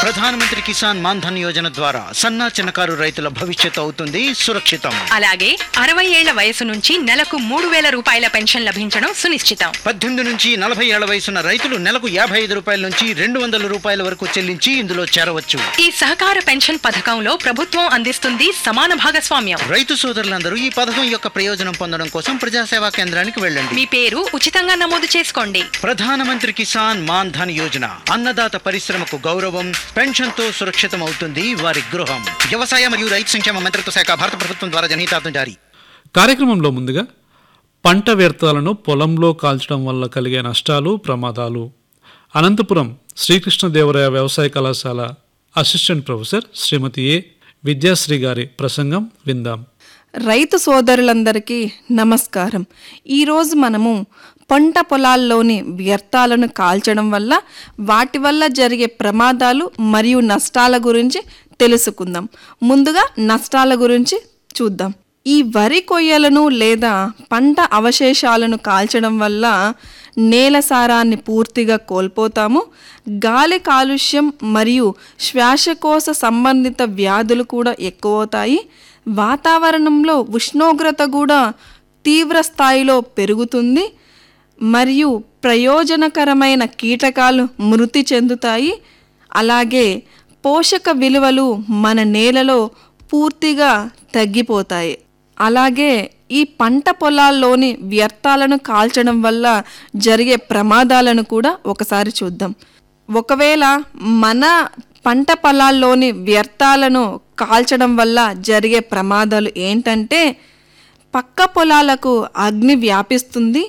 ప్రధానమంత్రి కిసాన్ మాన్ ధన్ యోజన ద్వారా సన్నా చిన్నకారు రైతుల భవిష్యత్తు అవుతుంది సురక్షితం అలాగే అరవై ఏళ్ల వయసు నుంచి నెలకు మూడు వేల రూపాయల పెన్షన్ లభించడం సునిశ్చితం పద్దెనిమిది నుంచి నలభై ఏళ్ల వయసున్న రైతులు నెలకు యాభై ఐదు రూపాయల నుంచి రెండు వందల రూపాయల వరకు చెల్లించి ఇందులో చేరవచ్చు ఈ సహకార పెన్షన్ పథకంలో ప్రభుత్వం అందిస్తుంది సమాన భాగస్వామ్యం రైతు సోదరులందరూ ఈ పథకం యొక్క ప్రయోజనం పొందడం కోసం ప్రజాసేవా కేంద్రానికి వెళ్ళండి మీ పేరు ఉచితంగా నమోదు చేసుకోండి ప్రధానమంత్రి కిసాన్ మాన్ ధన్ యోజన అన్నదాత పరిశ్రమకు గౌరవం పెన్షన్ తో సురక్షితం అవుతుంది వారి గృహం వ్యవసాయ మరియు రైతు సంక్షేమ మంత్రిత్వ శాఖ భారత ప్రభుత్వం ద్వారా జనహితార్థం జారీ కార్యక్రమంలో ముందుగా పంట వ్యర్థాలను పొలంలో కాల్చడం వల్ల కలిగే నష్టాలు ప్రమాదాలు అనంతపురం శ్రీకృష్ణదేవరాయ వ్యవసాయ కళాశాల assistant professor Shrimati A Vidyasri గారి ప్రసంగం విందాం రైతు సోదరులందరికీ నమస్కారం ఈరోజు మనము పంట పొలాల్లోని వ్యర్థాలను కాల్చడం వల్ల వాటి వల్ల జరిగే ప్రమాదాలు మరియు నష్టాల గురించి తెలుసుకుందాం ముందుగా నష్టాల గురించి చూద్దాం ఈ వరి కొయ్యలను లేదా పంట అవశేషాలను కాల్చడం వల్ల నేల సారాన్ని పూర్తిగా కోల్పోతాము గాలి కాలుష్యం మరియు శ్వాసకోశ సంబంధిత వ్యాధులు కూడా ఎక్కువవుతాయి వాతావరణంలో ఉష్ణోగ్రత కూడా తీవ్ర స్థాయిలో పెరుగుతుంది మరియు ప్రయోజనకరమైన కీటకాలు మృతి చెందుతాయి అలాగే పోషక విలువలు మన నేలలో పూర్తిగా తగ్గిపోతాయి అలాగే ఈ పంట పొలాల్లోని వ్యర్థాలను కాల్చడం వల్ల జరిగే ప్రమాదాలను కూడా ఒకసారి చూద్దాం ఒకవేళ మన పంట పొలాల్లోని వ్యర్థాలను కాల్చడం వల్ల జరిగే ప్రమాదాలు ఏంటంటే పక్క పొలాలకు అగ్ని వ్యాపిస్తుంది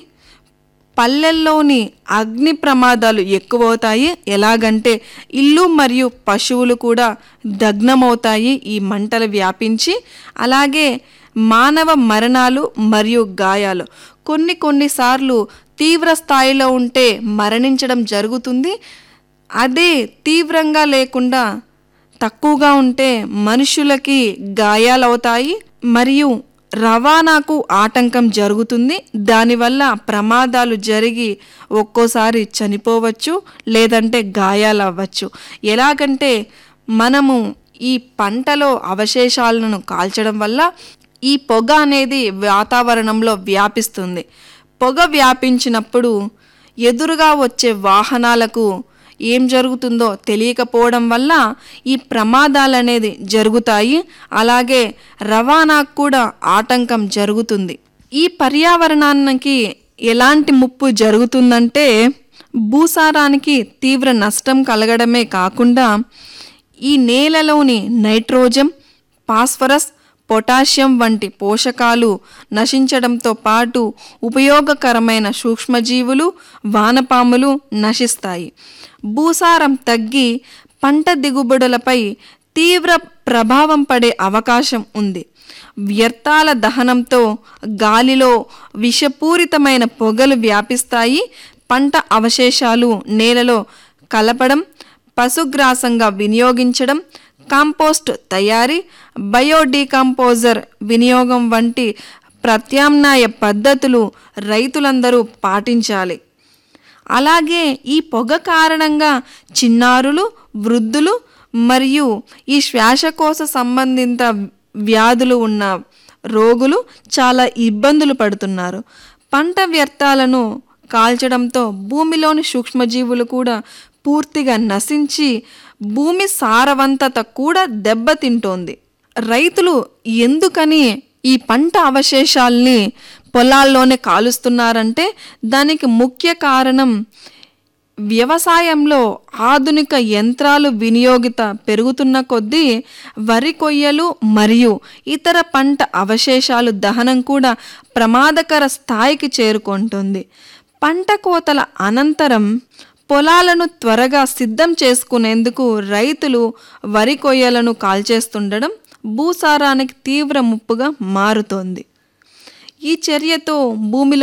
పల్లెల్లోని అగ్ని ప్రమాదాలు ఎక్కువవుతాయి ఎలాగంటే ఇల్లు మరియు పశువులు కూడా దగ్నమవుతాయి ఈ మంటలు వ్యాపించి అలాగే మానవ మరణాలు మరియు గాయాలు కొన్ని కొన్నిసార్లు తీవ్ర స్థాయిలో ఉంటే మరణించడం జరుగుతుంది అదే తీవ్రంగా లేకుండా తక్కువగా ఉంటే మనుషులకి గాయాలవుతాయి మరియు రవాణాకు ఆటంకం జరుగుతుంది దానివల్ల ప్రమాదాలు జరిగి ఒక్కోసారి చనిపోవచ్చు లేదంటే గాయాలు అవ్వచ్చు ఎలాగంటే మనము ఈ పంటలో అవశేషాలను కాల్చడం వల్ల ఈ పొగ అనేది వాతావరణంలో వ్యాపిస్తుంది పొగ వ్యాపించినప్పుడు ఎదురుగా వచ్చే వాహనాలకు ఏం జరుగుతుందో తెలియకపోవడం వల్ల ఈ ప్రమాదాలు అనేది జరుగుతాయి అలాగే రవాణాకు కూడా ఆటంకం జరుగుతుంది ఈ పర్యావరణానికి ఎలాంటి ముప్పు జరుగుతుందంటే భూసారానికి తీవ్ర నష్టం కలగడమే కాకుండా ఈ నేలలోని నైట్రోజన్ ఫాస్ఫరస్ పొటాషియం వంటి పోషకాలు నశించడంతో పాటు ఉపయోగకరమైన సూక్ష్మజీవులు వానపాములు నశిస్తాయి భూసారం తగ్గి పంట దిగుబడులపై తీవ్ర ప్రభావం పడే అవకాశం ఉంది వ్యర్థాల దహనంతో గాలిలో విషపూరితమైన పొగలు వ్యాపిస్తాయి పంట అవశేషాలు నేలలో కలపడం పశుగ్రాసంగా వినియోగించడం కాంపోస్ట్ తయారీ బయోడీకంపోజర్ వినియోగం వంటి ప్రత్యామ్నాయ పద్ధతులు రైతులందరూ పాటించాలి అలాగే ఈ పొగ కారణంగా చిన్నారులు వృద్ధులు మరియు ఈ శ్వాసకోశ సంబంధిత వ్యాధులు ఉన్న రోగులు చాలా ఇబ్బందులు పడుతున్నారు పంట వ్యర్థాలను కాల్చడంతో భూమిలోని సూక్ష్మజీవులు కూడా పూర్తిగా నశించి భూమి సారవంతత కూడా దెబ్బతింటోంది రైతులు ఎందుకని ఈ పంట అవశేషాల్ని పొలాల్లోనే కాలుస్తున్నారంటే దానికి ముఖ్య కారణం వ్యవసాయంలో ఆధునిక యంత్రాలు వినియోగిత పెరుగుతున్న కొద్దీ వరి కొయ్యలు మరియు ఇతర పంట అవశేషాలు దహనం కూడా ప్రమాదకర స్థాయికి చేరుకుంటుంది పంట కోతల అనంతరం పొలాలను త్వరగా సిద్ధం చేసుకునేందుకు రైతులు వరి కొయ్యలను కాల్చేస్తుండడం భూసారానికి తీవ్ర ముప్పుగా మారుతోంది ఈ చర్యతో భూమిలో